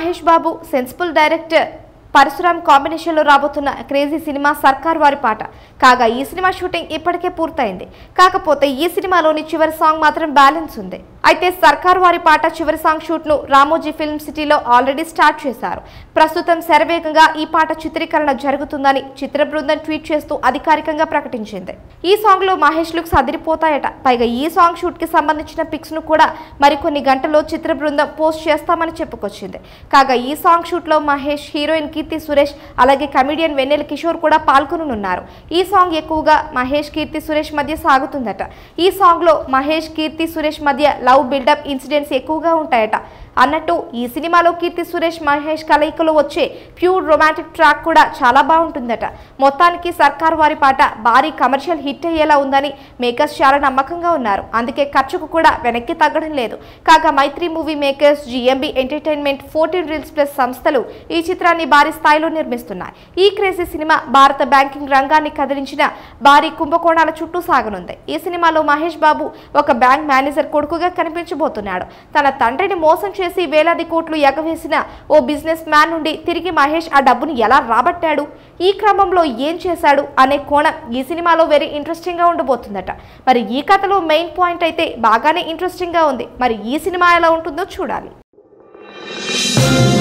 Mahesh Babu sensible director Parasuram కాంబినేషన్లో రాబోతున్న crazy cinema సర్కార్ వారి పాట కాగా ఈ సినిమా షూటింగ్ ఇప్పటికే పూర్తయింది కాకపోతే ఈ సినిమాలోని చివరి సాంగ్ మాత్రం బ్యాలెన్స్ ఉంది అయితే సర్కార్ వారి పాట చివరి సాంగ్ షూట్ ను రామోజీ ఫిల్మ్ సిటీలో ఆల్రెడీ స్టార్ట్ చేశారు ప్రస్తుతం శరవేగంగా ఈ పాట చిత్రీకరణ జరుగుతుందని చిత్ర బృందం ట్వీట్ చేస్తూ అధికారికంగా ప్రకటించింది ఈ సాంగ్ లో మహేష్ లుక్స్ అదిరిపోతాయట పైగా ఈ సాంగ్ షూట్ కి సంబంధించిన పిక్స్ ను కూడా మరికొన్ని గంటల్లో చిత్ర బృందం పోస్ట్ చేస్తామని చెప్పుకొచ్చింది కాగా ఈ సాంగ్ షూట్ లో మహేష్ హీరోయిన్ కీర్తి సురేష్ అలాగే కమిడియన్ వెన్నెల కిషోర్ కూడా పాల్గొనున్నారు ఈ సాంగ్ ఎక్కువగా మహేష్ కీర్తి సురేష్ మధ్య సాగుతుందట ఈ సాంగ్ లో మహేష్ కీర్తి సురేష్ మధ్య లవ్ బిల్డప్ ఇన్సిడెంట్స్ ఎక్కువగా ఉంటాయట అన్నట్టు ఈ సినిమాలో కీర్తి సురేష్ మహేష్ కలయికలో వచ్చే ప్యూర్ రొమాంటిక్ ట్రాక్ కూడా చాలా బాగుంటుందట మొత్తానికి సర్కార్ వారి పాట భారీ కమర్షియల్ హిట్ అయ్యేలా ఉందని మేకర్స్ చాలా నమ్మకంగా ఉన్నారు అందుకే ఖర్చుకు కూడా వెనక్కి తగ్గడం లేదు కాగా Mythri movie makers GMB entertainment fourteen reels plus సంస్థలు ఈ చిత్రాన్ని భారీ స్థాయిలో నిర్మిస్తున్నాయి ఈ క్రేజీ సినిమా భారత బ్యాంకింగ్ రంగాన్ని కదిలించిన భారీ కుంభకోణాల చుట్టూ సాగనుంది ఈ సినిమాలో మహేష్ బాబు ఒక బ్యాంక్ మేనేజర్ కొడుకుగా కనిపించబోతున్నాడు తన తండ్రిని మోసం చేసి వేలాది కోట్లు ఎగవేసిన ఓ బిజినెస్ మ్యాన్ నుండి తిరిగి మహేష్ ఆ డబ్బును ఎలా రాబట్టాడు ఈ క్రమంలో ఏం చేశాడు అనే కోణం ఈ సినిమాలో వెరీ ఇంట్రెస్టింగ్ గా ఉండబోతుందట మరి ఈ కథలో మెయిన్ పాయింట్ అయితే బాగానే ఇంట్రెస్టింగ్ గా ఉంది మరి ఈ సినిమా ఎలా ఉంటుందో చూడాలి